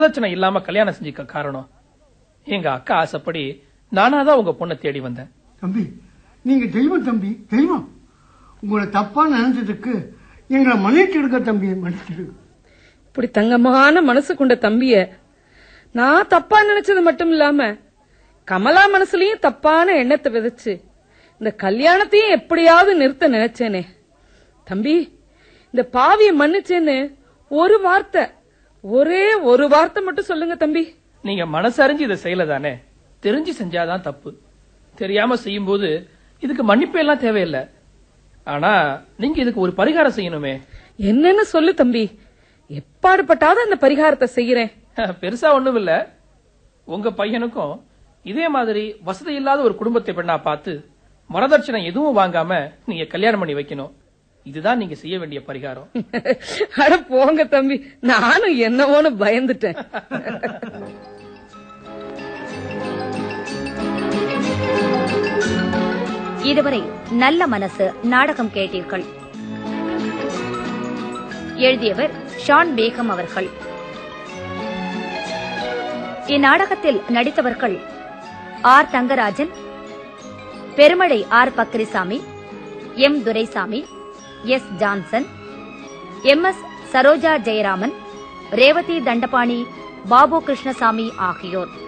பிரச்சனை இல்லாம கல்யாணம் செஞ்சுக்க காரணம் எங்க அக்கா ஆசைப்படி நானாதான் உங்க பொண்ணை தேடி வந்தேன் தம்பி நீங்க தெய்வம் தம்பி தெய்வம் உங்களை தப்பா நினைச்சதுக்கு எங்களை மன்னிச்சிடுங்க தம்பி மன்னிச்சிடுங்க இப்படி தங்கமான மனசு கொண்ட தம்பிய நான் தப்பா நினைச்சது மட்டும் இல்லாம கமலா மனசுலயும் தப்பான எண்ணத்தை விதைச்சு இந்த கல்யாணத்தையும் எப்படியாவது நிறுத்த நினைச்சேனே தம்பி இந்த பாவிய மன்னிச்சேன்னு ஒரு வார்த்தை ஒரே ஒரு வார்த்தை மட்டும் சொல்லுங்க தம்பி நீங்க மனசறிஞ்சு இதை செய்யல தானே தெரிஞ்சு செஞ்சாதான் தப்பு தெரியாம செய்யும்போது இதுக்கு மன்னிப்பு எல்லாம் தேவையில்லை ஆனா நீங்க இதுக்கு ஒரு பரிகாரம் செய்யணுமே என்னன்னு சொல்லு தம்பி எப்பாடுபட்டாவது அந்த பரிகாரத்தை செய்யறேன் பெருசா ஒண்ணும் இல்ல உங்க பையனுக்கும் இதே மாதிரி வசதி இல்லாத ஒரு குடும்பத்தை பெண்ணா பார்த்து வரதட்சணை எதுவும் வாங்காம நீங்க கல்யாணம் பண்ணி வைக்கணும் இதுதான் நீங்க செய்ய வேண்டிய பரிகாரம் அட போங்க தம்பி நானும் என்னவோன்னு பயந்துட்டேன் இதுவரை நல்ல மனசு நாடகம் கேட்டீர்கள் எழுதியவர் ஷான் பேகம் அவர்கள் இந்நாடகத்தில் நடித்தவர்கள் ஆர் தங்கராஜன் பெருமழை R Pakrisamy M Duraisamy S Johnson M S Saroja Jayaraman Revathi Dhandapani Babu Krishnasamy ஆகியோர்